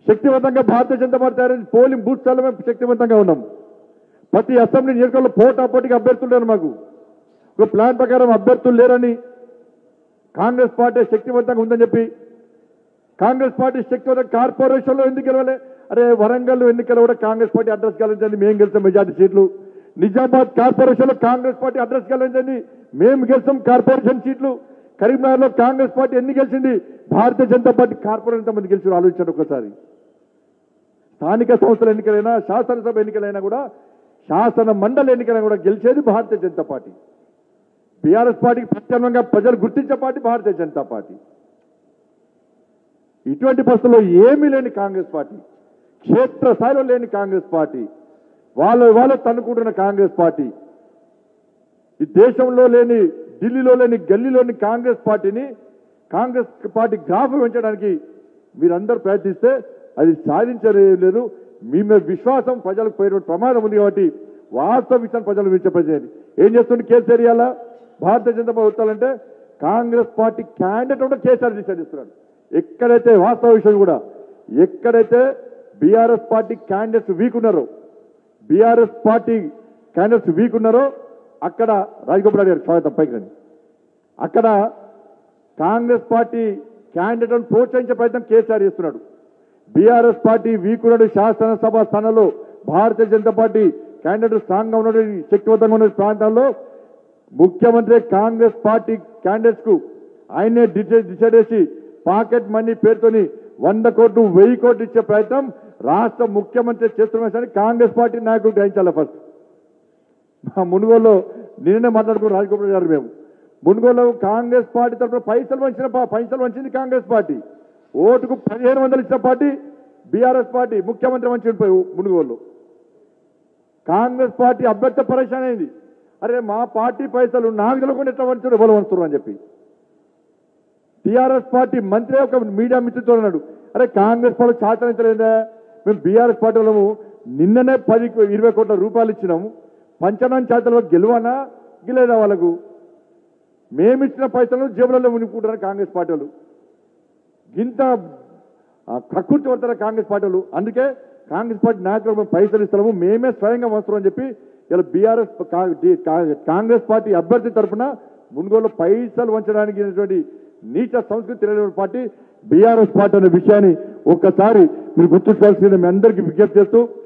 శక్తివంతంగా భారతీయ జనతా పార్టీ తయారైంది polling booth చాలా మేము శక్తివంతంగా ఉన్నాం ప్రతి అసెంబ్లీ నియోజకవర్గంలో పోటాపోటీగా అభ్యర్థులు లేరు మాకు ఒక ప్లాన్ ప్రకారం అభ్యర్థులు లేరని కాంగ్రెస్ పార్టీ శక్తివంతంగా ఉందని చెప్పి కాంగ్రెస్ పార్టీ శక్తివంతంగా కార్పొరేషన్లో ఎందుకు గెలవలే అరే వరంగల్ ఎన్నికలు కూడా కాంగ్రెస్ పార్టీ అడ్రస్ గెలించండి మేము గెలిచాం మెజార్టీ సీట్లు నిజామాబాద్ కార్పొరేషన్లో కాంగ్రెస్ పార్టీ అడ్రస్ గెలించండి మేము గెలిచాం కార్పొరేషన్ సీట్లు కరీంనగర్లో కాంగ్రెస్ పార్టీ ఎన్ని గెలిచింది భారతీయ జనతా పార్టీ కార్పొరేషన్ ఎంతమంది గెలిచారు ఆలోచించండి ఒకసారి స్థానిక సంస్థల ఎన్నికలైనా శాసనసభ ఎన్నికలైనా కూడా శాసన మండలి ఎన్నికలైనా కూడా గెలిచేది భారతీయ జనతా పార్టీ బీఆర్ఎస్ పార్టీకి ప్రత్యామ్నాయంగా ప్రజలు గుర్తించే పార్టీ భారతీయ జనతా పార్టీ ఇటువంటి పరిస్థితుల్లో ఏమీ లేని కాంగ్రెస్ పార్టీ క్షేత్ర స్థాయిలో లేని కాంగ్రెస్ పార్టీ వాళ్ళ వాళ్ళ తన్నుకుంటున్న కాంగ్రెస్ పార్టీ ఈ దేశంలో లేని ఢిల్లీలో లేని గల్లీలోని కాంగ్రెస్ పార్టీని కాంగ్రెస్ పార్టీ గ్రాఫ్ పెంచడానికి మీరందరూ ప్రయత్నిస్తే అది సాధించలేదు మీ మీద విశ్వాసం ప్రజలకు పోయిన ప్రమాదం ఉంది కాబట్టి వాస్తవ విషయాన్ని ప్రజలు విడిచిపెట్టేది ఏం చేస్తుంది కేసీఆర్ ఇవాళ భారతీయ జనతా పార్టీ వస్తాలంటే కాంగ్రెస్ పార్టీ క్యాండిడేట్ కూడా కేసీఆర్ డిసైడ్ చేస్తున్నాడు ఎక్కడైతే వాస్తవ విషయం కూడా ఎక్కడైతే బీఆర్ఎస్ పార్టీ క్యాండిడేట్స్ వీక్ ఉన్నారో బీఆర్ఎస్ పార్టీ క్యాండిడేట్స్ వీక్ ఉన్నారో అక్కడ రాజగోపాల్ రెడ్డి గారు స్వాగతం పైకి రండి అక్కడ కాంగ్రెస్ పార్టీ క్యాండిడేట్లను ప్రోత్సహించే ప్రయత్నం కేసీఆర్ చేస్తున్నాడు బీఆర్ఎస్ పార్టీ వీక్ ఉన్నాడు శాసనసభ స్థానంలో Bharatiya Janata party candidate strong గా ఉన్నాడు శక్తివంతంగా ఉన్న ప్రాంతాల్లో ముఖ్యమంత్రి కాంగ్రెస్ పార్టీ క్యాండిడేట్స్ కు ఆయనే డిసైడ్ డిసైడ్ చేసి పాకెట్ మనీ పేరుతోని వంద కోట్లు వెయ్యి కోట్లు ఇచ్చే ప్రయత్నం రాష్ట్ర ముఖ్యమంత్రి చేస్తున్న విషయాన్ని కాంగ్రెస్ పార్టీ నాయకులు గ్రహించాలి ఫస్ట్ మా మునుగోలులో నిన్ననే మాట్లాడుకున్న రాజగోపాల్ గారు మేము మునుగోలులో కాంగ్రెస్ పార్టీ తరఫున పైసలు వంచిన పా- పైసలు వంచింది కాంగ్రెస్ పార్టీ ఓటుకు పదిహేను వందలు ఇచ్చిన పార్టీ బీఆర్ఎస్ పార్టీ ముఖ్యమంత్రి వంచి మునుగోలు కాంగ్రెస్ పార్టీ అభ్యర్థి పరేషాన్ అయింది అరే మా పార్టీ పైసలు నాకు తెలియకుండా ఎట్లా వంచారు ఎవరు వంచుతారు అని చెప్పి టీఆర్ఎస్ పార్టీ మంత్రి ఒక మీడియా మిత్రుతో అన్నాడు అరే కాంగ్రెస్ పార్టీ చాచరించలేదా మేము బీఆర్ఎస్ పార్టీ వాళ్ళము నిన్ననే పది ఇరవై కోట్ల రూపాయలు ఇచ్చినాము పంచనాన్ చేతల్లో గెలువనా గెలేదా వాళ్ళకు మేమిచ్చిన పైసలను జేబులలో ఉనిపుకుంటారు కాంగ్రెస్ పార్టీ వాళ్ళు ఇంత ఆ, కక్కుర్తి పడతారు కాంగ్రెస్ పార్టీ వాళ్ళు అందుకే కాంగ్రెస్ పార్టీ నాయకులు మేము పైసలు ఇస్తాము మేమే స్వయంగా వస్తాం అని చెప్పి ఇలా బీఆర్ఎస్ కాంగ్రెస్ పార్టీ అభ్యర్థి తరఫున మునుగోలు పైసలు వంచడానికి అయినటువంటి నీచ సంస్కృతి తెలియని పార్టీ బీఆర్ఎస్ పార్టీ అనే విషయాన్ని ఒక్కసారి మీరు గుర్తుంచుకోవాల్సింది మీ అందరికీ విజ్ఞప్తి చేస్తూ